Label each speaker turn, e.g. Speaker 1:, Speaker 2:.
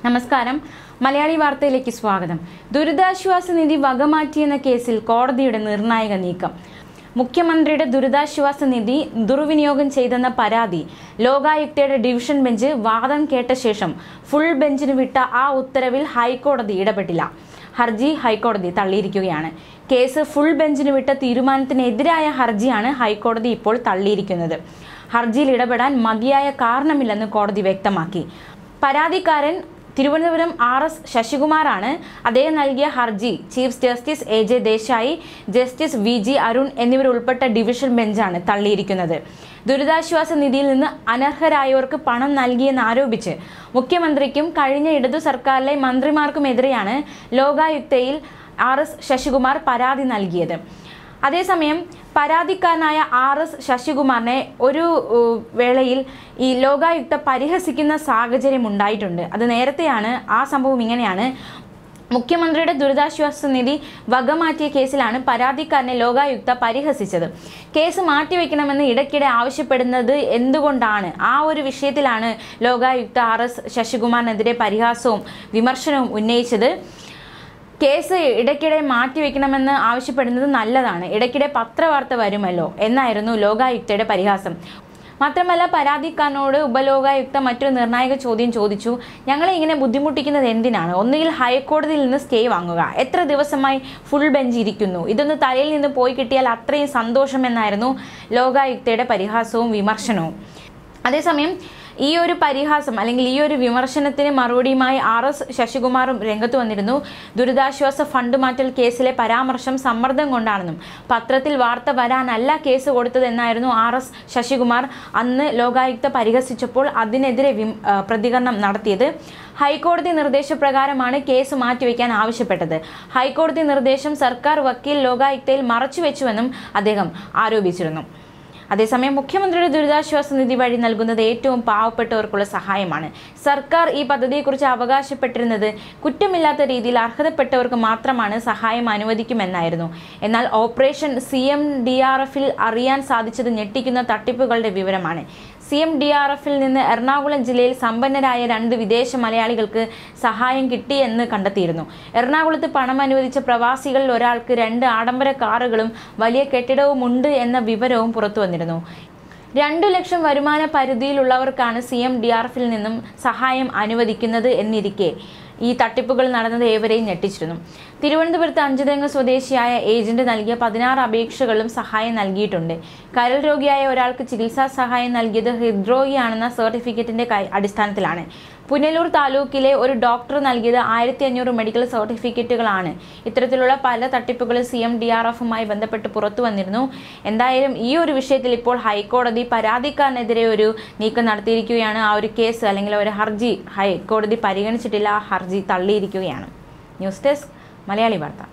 Speaker 1: നമസ്കാരം മലയാളി വാർത്തയിലേക്ക് സ്വാഗതം ദുരിതാശ്വാസ നിധി വകമാറ്റിയെന്ന കേസിൽ കോടതിയുടെ നിർണായക നീക്കം മുഖ്യമന്ത്രിയുടെ ദുരിതാശ്വാസ നിധി ദുർവിനിയോഗം ചെയ്തെന്ന പരാതി ലോകായുക്തയുടെ ഡിവിഷൻ ബെഞ്ച് വാദം കേട്ട ശേഷം ഫുൾ ബെഞ്ചിന് വിട്ട ആ ഉത്തരവിൽ ഹൈക്കോടതി ഇടപെട്ടില്ല ഹർജി ഹൈക്കോടതി തള്ളിയിരിക്കുകയാണ് കേസ് ഫുൾ ബെഞ്ചിന് വിട്ട തീരുമാനത്തിനെതിരായ ഹർജിയാണ് ഹൈക്കോടതി ഇപ്പോൾ തള്ളിയിരിക്കുന്നത് ഹർജിയിൽ ഇടപെടാൻ മതിയായ കാരണമില്ലെന്ന് കോടതി വ്യക്തമാക്കി പരാതിക്കാരൻ തിരുവനന്തപുരം ആർ എസ് ശശികുമാറാണ് അദ്ദേഹം നൽകിയ ഹർജി chief justice A J Desai justice V G Arun എന്നിവരുൾപ്പെട്ട ഡിവിഷൻ ബെഞ്ചാണ് തള്ളിയിരിക്കുന്നത് ദുരിതാശ്വാസ നിധിയിൽ നിന്ന് അനർഹരായവർക്ക് പണം നൽകിയെന്നാരോപിച്ച് മുഖ്യമന്ത്രിക്കും കഴിഞ്ഞ ഇടതു സർക്കാരിലെ മന്ത്രിമാർക്കുമെതിരെയാണ് ലോകായുക്തയിൽ ആർ എസ് ശശികുമാർ പരാതി നൽകിയത് അതേസമയം പരാതിക്കാരനായ ആർ എസ് ശശികുമാറിനെ ഒരു ഉം, വേളയിൽ ഈ ലോകായുക്ത പരിഹസിക്കുന്ന സാഹചര്യം ഉണ്ടായിട്ടുണ്ട് അത് നേരത്തെയാണ് ആ സംഭവം ഇങ്ങനെയാണ് മുഖ്യമന്ത്രിയുടെ ദുരിതാശ്വാസ നിധി വകമാറ്റിയ കേസിലാണ് പരാതിക്കാരനെ ലോകായുക്ത പരിഹസിച്ചത് കേസ് മാറ്റിവെക്കണമെന്ന് ഇടയ്ക്കിടെ ആവശ്യപ്പെടുന്നത് എന്തുകൊണ്ടാണ് ആ ഒരു വിഷയത്തിലാണ് ലോകായുക്ത ആർ എസ് ശശികുമാറിനെതിരെ പരിഹാസവും വിമർശനവും ഉന്നയിച്ചത് കേസ് ഇടയ്ക്കിടെ മാറ്റിവെക്കണമെന്ന് ആവശ്യപ്പെടുന്നത് നല്ലതാണ് ഇടയ്ക്കിടെ പത്രവാർത്ത വരുമല്ലോ എന്നായിരുന്നു ലോകായുക്തയുടെ പരിഹാസം മാത്രമല്ല പരാതിക്കാരനോട് ഉപലോകായുക്ത മറ്റൊരു നിർണായക ചോദ്യം ചോദിച്ചു ഞങ്ങളെ ഇങ്ങനെ ബുദ്ധിമുട്ടിക്കുന്നത് എന്തിനാണ് ഒന്നുകിൽ ഹൈക്കോടതിയിൽ നിന്ന് സ്റ്റേ വാങ്ങുക എത്ര ദിവസമായി ഫുൾ ബെഞ്ച് ഇരിക്കുന്നു ഇതൊന്ന് തലയിൽ നിന്ന് പോയി കിട്ടിയാൽ അത്രയും സന്തോഷമെന്നായിരുന്നു ലോകായുക്തയുടെ പരിഹാസവും വിമർശനവും അതേസമയം ഈ ഒരു പരിഹാസം അല്ലെങ്കിൽ ഈ ഒരു വിമർശനത്തിന് മറുപടിയുമായി ആർ എസ് ശശികുമാറും രംഗത്ത് വന്നിരുന്നു ദുരിതാശ്വാസ ഫണ്ട് മാറ്റൽ കേസിലെ പരാമർശം സമ്മർദ്ദം കൊണ്ടാണെന്നും പത്രത്തിൽ വാർത്ത വരാനല്ല കേസ് കൊടുത്തതെന്നായിരുന്നു ആർ എസ് ശശികുമാർ അന്ന് ലോകായുക്ത പരിഹസിച്ചപ്പോൾ അതിനെതിരെ വിം- ആ, പ്രതികരണം നടത്തിയത് ഹൈക്കോടതി നിർദ്ദേശപ്രകാരമാണ് കേസ് മാറ്റിവെക്കാൻ ആവശ്യപ്പെട്ടത് ഹൈക്കോടതി നിർദ്ദേശം സർക്കാർ വക്കീൽ ലോകായുക്തയിൽ മറച്ചുവെച്ചുവെന്നും അദ്ദേഹം ആരോപിച്ചിരുന്നു അതേസമയം മുഖ്യമന്ത്രിയുടെ ദുരിതാശ്വാസ നിധി വഴി നൽകുന്നത് ഏറ്റവും പാവപ്പെട്ടവർക്കുള്ള സഹായമാണ് സർക്കാർ ഈ പദ്ധതിയെക്കുറിച്ച് അവകാശപ്പെട്ടിരുന്നത് കുറ്റമില്ലാത്ത രീതിയിൽ അർഹതപ്പെട്ടവർക്ക് മാത്രമാണ് സഹായം അനുവദിക്കുമെന്നായിരുന്നു എന്നാൽ operation C M D R എഫിൽ അറിയാൻ സാധിച്ചത് ഞെട്ടിക്കുന്ന തട്ടിപ്പുകളുടെ വിവരമാണ് സി എം ഡി ആർ എഫിൽ നിന്ന് എറണാകുളം ജില്ലയിൽ സമ്പന്നരായ രണ്ട് വിദേശ മലയാളികൾക്ക് സഹായം കിട്ടിയെന്ന് കണ്ടെത്തിയിരുന്നു എറണാകുളത്ത് പണം അനുവദിച്ച പ്രവാസികളിൽ ഒരാൾക്ക് രണ്ട് ആഡംബര കാറുകളും വലിയ കെട്ടിടവുമുണ്ട് എന്ന വിവരവും പുറത്തു വന്നിരുന്നു രണ്ടു ലക്ഷം വരുമാന പരിധിയിലുള്ളവർക്കാണ് സി എം ഡി ആർ എഫിൽ നിന്നും സഹായം അനുവദിക്കുന്നത് എന്നിരിക്കെ ഈ തട്ടിപ്പുകൾ നടന്നത് ഏവരെയും ഞെട്ടിച്ചിരുന്നു തിരുവനന്തപുരത്ത് അഞ്ചുതെങ്ങ് സ്വദേശിയായ ഏജന്റ് നൽകിയ പതിനാറ് അപേക്ഷകളും സഹായം നൽകിയിട്ടുണ്ട് കരൾ രോഗിയായ ഒരാൾക്ക് ചികിത്സാ സഹായം നൽകിയത് ഹൃദ്രോഗിയാണെന്ന സർട്ടിഫിക്കറ്റിന്റെ കൈ- അടിസ്ഥാനത്തിലാണ് പുനലൂർ താലൂക്കിലെ ഒരു ഡോക്ടർ നൽകിയത് ആയിരത്തി അഞ്ഞൂറ് മെഡിക്കൽ സർട്ടിഫിക്കറ്റുകളാണ് ഇത്തരത്തിലുള്ള പല തട്ടിപ്പുകളും സി എം ഡി ആർ എഫുമായി ബന്ധപ്പെട്ട് പുറത്തു വന്നിരുന്നു എന്തായാലും ഈ ഒരു വിഷയത്തിൽ ഇപ്പോൾ ഹൈക്കോടതി പരാതിക്കാരനെതിരെ ഒരു നീക്കം നടത്തിയിരിക്കുകയാണ് ആ ഒരു കേസ് അല്ലെങ്കിൽ ഒരു ഹർജി ഹൈക്കോടതി പരിഗണിച്ചിട്ടില്ല ആ ഹർജി തള്ളിയിരിക്കുകയാണ് ന്യൂസ് ഡെസ്ക് മലയാളി വാർത്ത